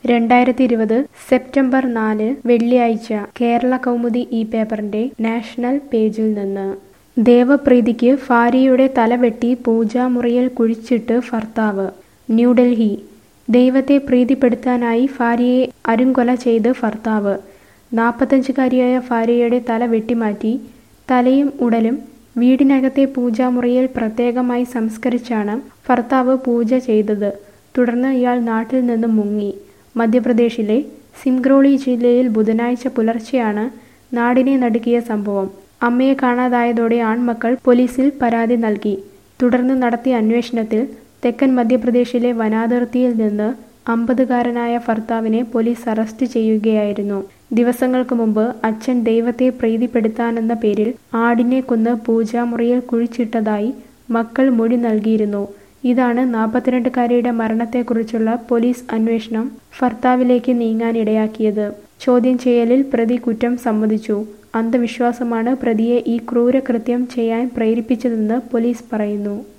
രണ്ടായിരത്തി ഇരുപത് സെപ്റ്റംബർ നാല് വെള്ളിയാഴ്ച കേരള കൗമുദി ഈ പേപ്പറിന്റെ നാഷണൽ പേജിൽ നിന്ന് ദേവപ്രീതിക്ക് ഭാര്യയുടെ തലവെട്ടി പൂജാമുറിയിൽ കുഴിച്ചിട്ട് ഭർത്താവ് ന്യൂഡൽഹി ദൈവത്തെ പ്രീതിപ്പെടുത്താനായി ഭാര്യയെ അരുങ്കൊല ചെയ്ത് ഭർത്താവ് നാൽപ്പത്തഞ്ചുകാരിയായ ഭാര്യയുടെ തല വെട്ടിമാറ്റി തലയും ഉടലും വീടിനകത്തെ പൂജാമുറിയിൽ പ്രത്യേകമായി സംസ്കരിച്ചാണ് ഭർത്താവ് പൂജ ചെയ്തത് തുടർന്ന് ഇയാൾ നാട്ടിൽ നിന്ന് മുങ്ങി മധ്യപ്രദേശിലെ സിംഗ്രോളി ജില്ലയിൽ ബുധനാഴ്ച പുലർച്ചെയാണ് നാടിനെ നടുക്കിയ സംഭവം അമ്മയെ കാണാതായതോടെ ആൺമക്കൾ പോലീസിൽ പരാതി നൽകി തുടർന്ന് നടത്തിയ അന്വേഷണത്തിൽ തെക്കൻ മധ്യപ്രദേശിലെ വനാതിർത്തിയിൽ നിന്ന് അമ്പതുകാരനായ ഭർത്താവിനെ പോലീസ് അറസ്റ്റ് ചെയ്യുകയായിരുന്നു ദിവസങ്ങൾക്ക് മുമ്പ് അച്ഛൻ ദൈവത്തെ പ്രീതിപ്പെടുത്താനെന്ന പേരിൽ ആടിനെ കൊന്ന് പൂജാമുറിയിൽ കുഴിച്ചിട്ടതായി മക്കൾ മൊഴി നൽകിയിരുന്നു ഇതാണ് നാൽപ്പത്തിരണ്ടുകാരിയുടെ മരണത്തെക്കുറിച്ചുള്ള പോലീസ് അന്വേഷണം ഭർത്താവിലേക്ക് നീങ്ങാനിടയാക്കിയത് ചോദ്യം ചെയ്യലിൽ പ്രതി കുറ്റം സമ്മതിച്ചു അന്ധവിശ്വാസമാണ് പ്രതിയെ ഈ ക്രൂരകൃത്യം ചെയ്യാൻ പ്രേരിപ്പിച്ചതെന്ന് പോലീസ് പറയുന്നു